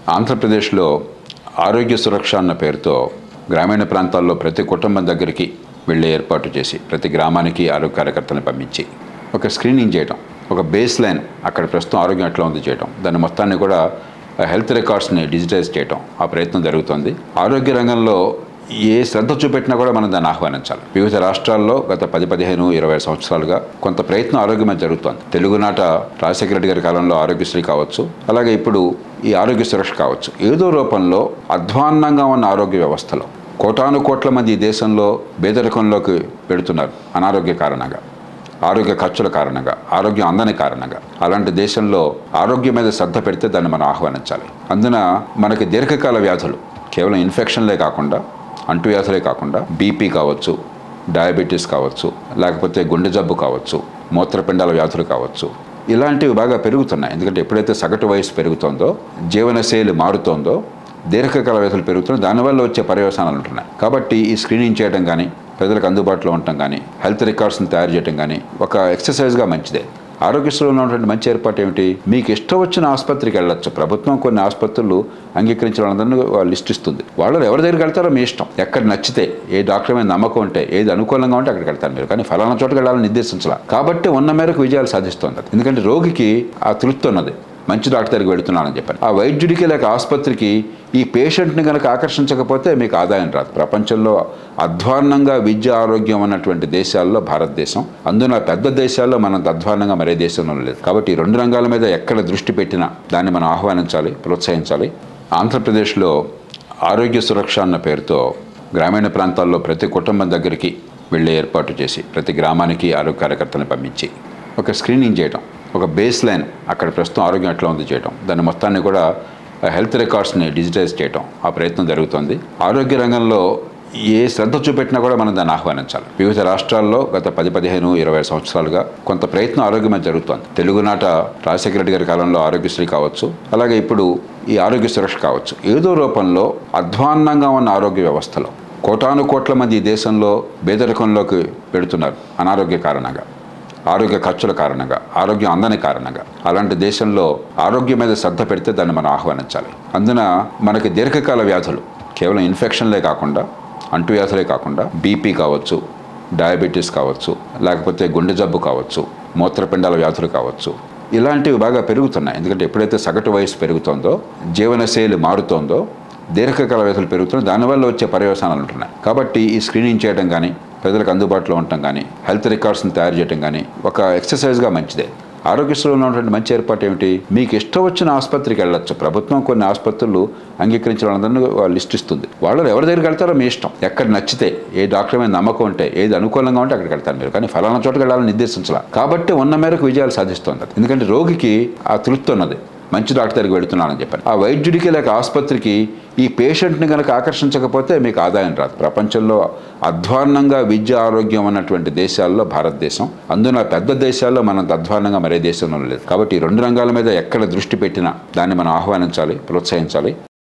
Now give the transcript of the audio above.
ఆంధ్రప్రదేశ్లో ఆరోగ్య సురక్ష అన్న పేరుతో గ్రామీణ ప్రాంతాల్లో ప్రతి కుటుంబం దగ్గరికి వెళ్ళే ఏర్పాటు చేసి ప్రతి గ్రామానికి ఆరోగ్య కార్యకర్తలను పంపించి ఒక స్క్రీనింగ్ చేయటం ఒక బేస్ లైన్ అక్కడ ప్రస్తుతం ఆరోగ్యం ఎట్లా ఉంది చేయటం దాని మొత్తాన్ని కూడా హెల్త్ రికార్డ్స్ని డిజిటైజ్ చేయటం ఆ ప్రయత్నం జరుగుతోంది ఆరోగ్య రంగంలో ఏ శ్రద్ధ చూపెట్టినా కూడా మనం దాన్ని ఆహ్వానించాలి వివిధ రాష్ట్రాల్లో గత పది పదిహేను ఇరవై సంవత్సరాలుగా కొంత ప్రయత్నం ఆరోగ్యమే జరుగుతోంది తెలుగునాట రాజశేఖర రెడ్డి గారి కాలంలో ఆరోగ్యశ్రీ కావచ్చు అలాగే ఇప్పుడు ఈ ఆరోగ్య సురక్ష కావచ్చు ఏదో రూపంలో అధ్వాన్నంగా ఉన్న ఆరోగ్య వ్యవస్థలో కోటాను కోట్ల మంది ఈ దేశంలో పేదరికంలోకి పెడుతున్నారు అనారోగ్య కారణంగా ఆరోగ్య ఖర్చుల కారణంగా ఆరోగ్యం అందని కారణంగా అలాంటి దేశంలో ఆరోగ్యం మీద శ్రద్ధ పెడితే దాన్ని మనం ఆహ్వానించాలి అందున మనకి దీర్ఘకాల వ్యాధులు కేవలం ఇన్ఫెక్షన్లే కాకుండా అంటువ్యాధులే కాకుండా బీపీ కావచ్చు డయాబెటీస్ కావచ్చు లేకపోతే గుండె జబ్బు కావచ్చు మూత్రపిండాల వ్యాధులు కావచ్చు ఇలాంటివి బాగా పెరుగుతున్నాయి ఎందుకంటే ఎప్పుడైతే సగటు వయసు పెరుగుతోందో జీవనశైలి మారుతోందో దీర్ఘకాల వ్యాధులు పెరుగుతున్నాయి దానివల్ల వచ్చే పర్యవసానాలు ఉంటున్నాయి కాబట్టి ఈ స్క్రీనింగ్ చేయడం కానీ ప్రజలకు అందుబాటులో ఉండటం కానీ హెల్త్ రికార్డ్స్ని తయారు చేయడం కానీ ఒక ఎక్సర్సైజ్గా మంచిదే ఆరోగ్యశ్రీలో ఉన్నటువంటి మంచి ఏర్పాటు ఏమిటి మీకు ఇష్టం వచ్చిన ఆసుపత్రికి వెళ్ళొచ్చు ప్రభుత్వం కొన్ని ఆసుపత్రులు అంగీకరించిన వాళ్ళందరినీ లిస్ట్ ఇస్తుంది వాళ్ళు ఎవరి దగ్గరికి వెళ్తారో మీ ఇష్టం ఎక్కడ నచ్చితే ఏ డాక్టర్ మీద నమ్మకం ఉంటే ఏది అనుకూలంగా ఉంటే అక్కడికి వెళ్తారు మీరు కానీ ఫలానా చోటుకి వెళ్ళాలని నిర్దేశించాల కాబట్టి ఉన్న మేరకు విజయాలు సాధిస్తుంది అది. ఎందుకంటే రోగికి ఆ తృప్తి ఉన్నది మంచి డాక్టర్ దగ్గరికి వెళుతున్నానని చెప్పాను ఆ వైద్యుడికి లేక ఆసుపత్రికి ఈ పేషెంట్ని కనుక ఆకర్షించకపోతే మీకు ఆదాయం రాదు ప్రపంచంలో అధ్వాన్నంగా విద్య ఆరోగ్యం ఉన్నటువంటి దేశాల్లో భారతదేశం అందున పెద్ద దేశాల్లో మనం అధ్వాన్నంగా మరే దేశంలో లేదు కాబట్టి ఈ రెండు రంగాల మీద ఎక్కడ దృష్టి పెట్టినా దాన్ని మనం ఆహ్వానించాలి ప్రోత్సహించాలి ఆంధ్రప్రదేశ్లో ఆరోగ్య సురక్ష అన్న పేరుతో గ్రామీణ ప్రాంతాల్లో ప్రతి కుటుంబం దగ్గరికి వెళ్ళే ఏర్పాటు చేసి ప్రతి గ్రామానికి ఆరోగ్య కార్యకర్తలను పంపించి ఒక స్క్రీనింగ్ చేయటం ఒక బేస్ లైన్ అక్కడ ప్రస్తుతం ఆరోగ్యం ఎట్లా ఉంది చేయటం దాని మొత్తాన్ని కూడా హెల్త్ రికార్డ్స్ని డిజిటైజ్ చేయటం ఆ ప్రయత్నం జరుగుతోంది ఆరోగ్య రంగంలో ఏ శ్రద్ధ చూపెట్టినా కూడా మనం దాన్ని ఆహ్వానించాలి వివిధ రాష్ట్రాల్లో గత పది పదిహేను ఇరవై సంవత్సరాలుగా కొంత ప్రయత్నం ఆరోగ్యమే జరుగుతోంది తెలుగునాట రాజశేఖర రెడ్డి గారి కాలంలో ఆరోగ్యశ్రీ కావచ్చు అలాగే ఇప్పుడు ఈ ఆరోగ్య సురక్ష కావచ్చు ఏదో రూపంలో అధ్వాన్నంగా ఉన్న ఆరోగ్య వ్యవస్థలో కోటాను కోట్ల మంది ఈ దేశంలో పేదరికంలోకి పెడుతున్నారు అనారోగ్య కారణంగా ఆరోగ్య ఖర్చుల కారణంగా ఆరోగ్యం అందని కారణంగా అలాంటి దేశంలో ఆరోగ్యం మీద శ్రద్ధ పెడితే దాన్ని మనం ఆహ్వానించాలి అందున మనకి దీర్ఘకాల వ్యాధులు కేవలం ఇన్ఫెక్షన్లే కాకుండా అంటువ్యాధులే కాకుండా బీపీ కావచ్చు డయాబెటీస్ కావచ్చు లేకపోతే గుండె జబ్బు కావచ్చు మూత్రపిండాల వ్యాధులు కావచ్చు ఇలాంటివి బాగా పెరుగుతున్నాయి ఎందుకంటే ఎప్పుడైతే సగటు వయసు పెరుగుతోందో జీవనశైలి మారుతోందో దీర్ఘకాల వ్యాధులు పెరుగుతున్నాయి దానివల్ల వచ్చే పర్యవసానాలు ఉంటున్నాయి కాబట్టి ఈ స్క్రీనింగ్ చేయడం కానీ ప్రజలకు అందుబాటులో ఉండటం కానీ హెల్త్ రికార్డ్స్ని తయారు చేయడం కానీ ఒక ఎక్సర్సైజ్గా మంచిదే ఆరోగ్యశ్రీలో ఉన్నటువంటి మంచి ఏర్పాటు ఏమిటి మీకు ఇష్టం వచ్చిన ఆసుపత్రికి వెళ్ళొచ్చు ప్రభుత్వం కొన్ని ఆసుపత్రులు అంగీకరించిన వాళ్ళందరినీ లిస్ట్ ఇస్తుంది వాళ్ళు ఎవరి దగ్గరికి వెళ్తారో మీ ఇష్టం ఎక్కడ నచ్చితే ఏ డాక్టర్ మీద నమ్మకం ఉంటే ఏది అనుకూలంగా ఉంటే అక్కడికి వెళ్తారు మీరు కానీ ఫలానా చోటుకి వెళ్ళాలని నిర్దేశించాల కాబట్టి ఉన్న మేరకు విజయాలు సాధిస్తుంది అది. ఎందుకంటే రోగికి ఆ తృప్తి ఉన్నది మంచి డాక్టర్ దగ్గరికి వెళుతున్నానని చెప్పాను ఆ వైద్యుడికి లేక ఆసుపత్రికి ఈ పేషెంట్ని కనుక ఆకర్షించకపోతే మీకు ఆదాయం రాదు ప్రపంచంలో అధ్వాన్నంగా విద్య ఆరోగ్యం ఉన్నటువంటి దేశాల్లో భారతదేశం అందున పెద్ద దేశాల్లో మనం అధ్వాన్నంగా మరే దేశంలో లేదు కాబట్టి ఈ రెండు రంగాల మీద ఎక్కడ దృష్టి పెట్టినా దాన్ని మనం ఆహ్వానించాలి ప్రోత్సహించాలి